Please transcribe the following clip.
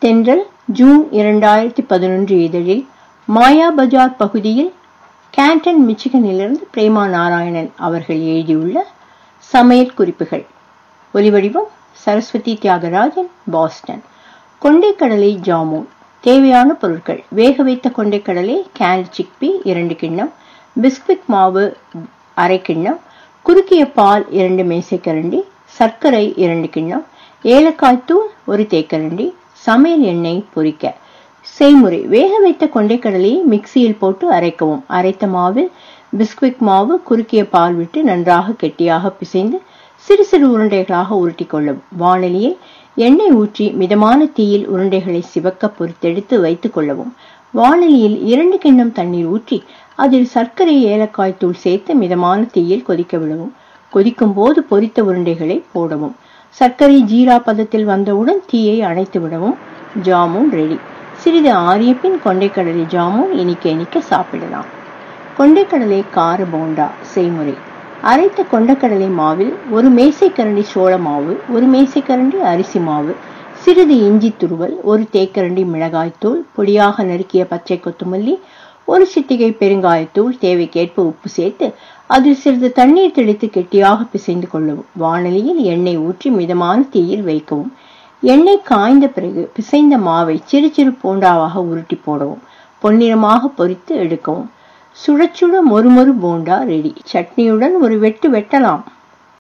தென்றல் ஜூன் இரண்டாயிரத்தி பதினொன்று இதழில் மாயா பஜார் பகுதியில் கேண்டன் மிச்சிகனிலிருந்து பிரேமா நாராயணன் அவர்கள் எழுதியுள்ள சமையல் குறிப்புகள் ஒலிவடிவம் சரஸ்வதி தியாகராஜன் பாஸ்டன் கொண்டைக்கடலை ஜாமூன் தேவையான பொருட்கள் வேக வைத்த கொண்டைக்கடலை கேன் சிக்பி இரண்டு கிண்ணம் பிஸ்குவிட் மாவு அரை கிண்ணம் குறுக்கிய பால் இரண்டு மேசைக்கரண்டி சர்க்கரை இரண்டு கிண்ணம் ஏலக்காய் தூள் ஒரு தேக்கரண்டி சமையல் எண்ணெய் பொரிக்க செய்முறை வேக வைத்த கொண்டைக்கடலையை மிக்சியில் போட்டு அரைக்கவும் அரைத்த மாவில் பிஸ்குவிட் மாவு குறுக்கிய பால் விட்டு நன்றாக கெட்டியாக பிசைந்து சிறு சிறு உருண்டைகளாக உருட்டி கொள்ளவும் வானலியில் எண்ணெய் ஊற்றி மிதமான தீயில் உருண்டைகளை சிவக்க பொரித்தெடுத்து வைத்துக் கொள்ளவும் வானலியில் இரண்டு கிண்ணம் தண்ணீர் ஊற்றி அதில் சர்க்கரை ஏலக்காய் தூள் சேர்த்து மிதமான தீயில் கொதிக்க விடவும் கொதிக்கும் போது பொரித்த உருண்டைகளை போடவும் சர்க்கரை ஜீரா பதத்தில் வந்தவுடன் தீயை அணைத்து விடவும் ஜாமுன் ரெடி சிறிது ஆறிய பின் கொண்டைக்கடலை ஜாமுன் இனிக்க இனிக்க சாப்பிடலாம் கொண்டைக்கடலை கார போண்டா செய்முறை அரைத்த கொண்டக்கடலை மாவில் ஒரு மேசைக்கரண்டி சோள மாவு ஒரு மேசைக்கரண்டி அரிசி மாவு சிறிது இஞ்சி துருவல் ஒரு தேக்கரண்டி மிளகாய்த்தூள் பொடியாக நறுக்கிய பச்சை கொத்தமல்லி ஒரு சிட்டிகை பெருங்காயத்தூள் தேவைக்கேற்ப உப்பு சேர்த்து அதில் சிறிது தண்ணீர் தெளித்து கெட்டியாக பிசைந்து கொள்ளவும் வானலியில் எண்ணெய் ஊற்றி மிதமான தீயில் வைக்கவும் எண்ணெய் காய்ந்த பிறகு பிசைந்த மாவை சிறு சிறு போண்டாவாக உருட்டி போடவும் பொன்னிறமாக பொரித்து எடுக்கவும் சுட சுட மொறுமொறு போண்டா ரெடி சட்னியுடன் ஒரு வெட்டு வெட்டலாம்